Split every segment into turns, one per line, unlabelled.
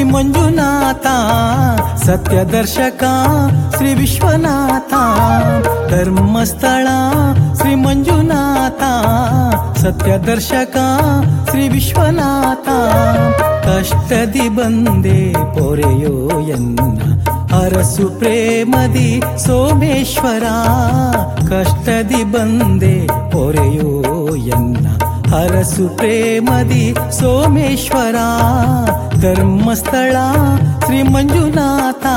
ಮಂಜುನಾಥ ಸತ್ಯದರ್ಶಕ ಶ್ರೀ ವಿಶ್ವನಾಥ ಧರ್ಮಸ್ಥಳ ಶ್ರೀ ಮಂಜುನಾಥ ಸತ್ಯದರ್ಶಕ ಶ್ರೀ ವಿಶ್ವನಾಥ ಕಷ್ಟದಿ ಬಂದೆ ಪೊರೆಯೋ ಎನ್ನ ಅರಸು ಪ್ರೇಮದಿ ಸೋಮೇಶ್ವರ ಕಷ್ಟದಿ ಬಂದೆ ಪೊರೆಯೋ ಎನ್ನ ಅರಸು ಪ್ರೇಮದಿ ಸೋಮೇಶ್ವರ ಧರ್ಮಸ್ಥಳ ಶ್ರೀ ಮಂಜುನಾಥ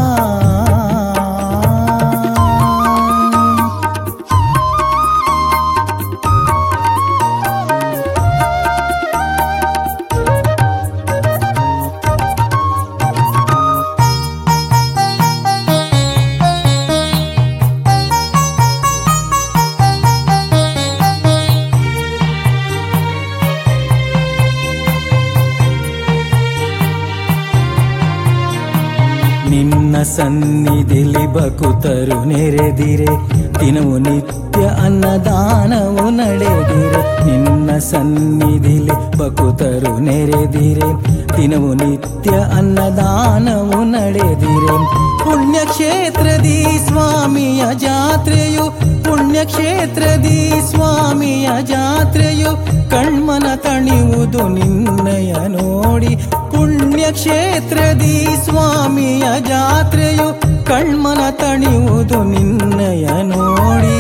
ನಿನ್ನ ಸನ್ನಿಧಿಲಿ ಬಕುತರು ನೆರೆದಿರೆ ದಿನವು ನಿತ್ಯ ಅನ್ನದಾನವು ನಡೆದಿರೆ ನಿನ್ನ ಸನ್ನಿಧಿಲಿ ಬಕುತರು ನೆರೆದಿರೆ ದಿನವು ನಿತ್ಯ ಅನ್ನದಾನವು ನಡೆದಿರೆ ಪುಣ್ಯಕ್ಷೇತ್ರದಿ ಸ್ವಾಮಿಯ ಜಾತ್ರೆಯು ಪುಣ್ಯಕ್ಷೇತ್ರದಿ ಸ್ವಾಮಿಯ ಜಾತ್ರೆಯು ಕಣ್ಮನ ತಣಿಯುವುದು ನಿನ್ನಯ ನೋಡಿ ಪುಣ್ಯಕ್ಷೇತ್ರದಿ ಸ್ವಾಮಿಯ ಜಾತ್ರೆಯು ಕಣ್ಮನ ತಣಿಯುವುದು ನಿನ್ನಯ ನೋಡಿ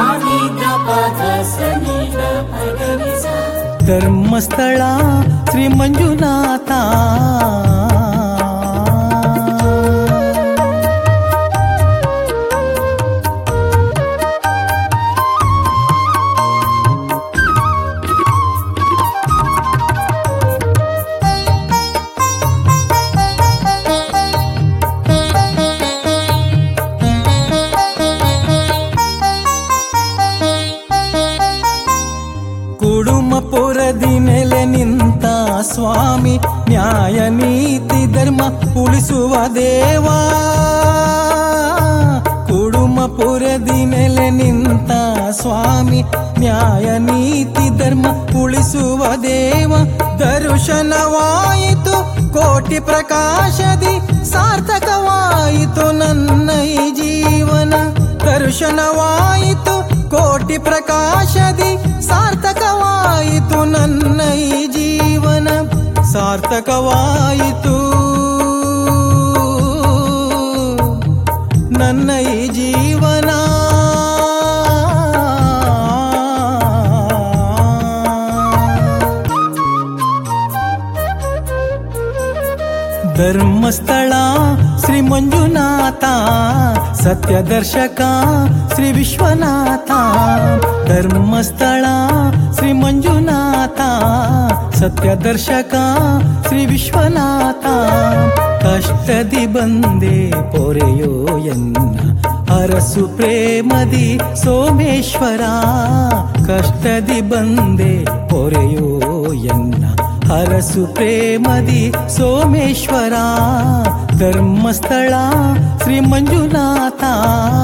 ಧರ್ಮಸ್ಥಳ ಶ್ರೀ ಮಂಜುನಾಥ ಕುಡುಮಪುರದಿ ನೆಲೆ ನಿಂತ ಸ್ವಾಮಿ ನ್ಯಾಯ ನೀತಿ ಧರ್ಮ ಉಳಿಸುವ ದೇವಾ ಕುಡುಮಪುರದಿ ನೆಲೆ ನಿಂತ ಸ್ವಾಮಿ ನ್ಯಾಯ ನೀತಿ ಧರ್ಮ ಉಳಿಸುವ ದೇವ ದರ್ಶನವಾಯಿತು ಕೋಟಿ ಪ್ರಕಾಶದಿ ಸಾರ್ಥಕವಾಯಿತು ನನ್ನ ಈ ಜೀವನ ದರ್ಶನವಾಯಿತು ಕೋಟಿ ಪ್ರಕಾಶದಿ ಸಾರ್ಥಕವಾಯಿತು ನನ್ನ ಈ ಜೀವನ ಸಾರ್ಥಕವಾಯಿತು ನನ್ನ ಈ ಜೀವನ ಧರ್ಮಸ್ಥಳ ಶ್ರೀ ಮಂಜುನಾಥ ಸತ್ಯದರ್ಶಕ ಶ್ರೀ ವಿಶ್ವನಾಥ ಧರ್ಮಸ್ಥಳ ಶ್ರೀ ಮಂಜುನಾಥ ಸತ್ಯದರ್ಶಕ ಶ್ರೀ ವಿಶ್ವನಾಥ ಕಷ್ಟದಿ ಬಂದೆ ಪೊರೆಯೋ ಎನ್ನ ಅರಸು ಪ್ರೇಮದಿ ಸೋಮೇಶ್ವರ ಕಷ್ಟದಿ ಬಂದೆ ಪೊರೆಯೋ ಎನ್ನ ಅರಸು ಪ್ರೇಮದಿ ಸೋಮೇಶ್ವರ ಧರ್ಮಸ್ಥಳ ಶ್ರೀ ಮಂಜುನಾಥ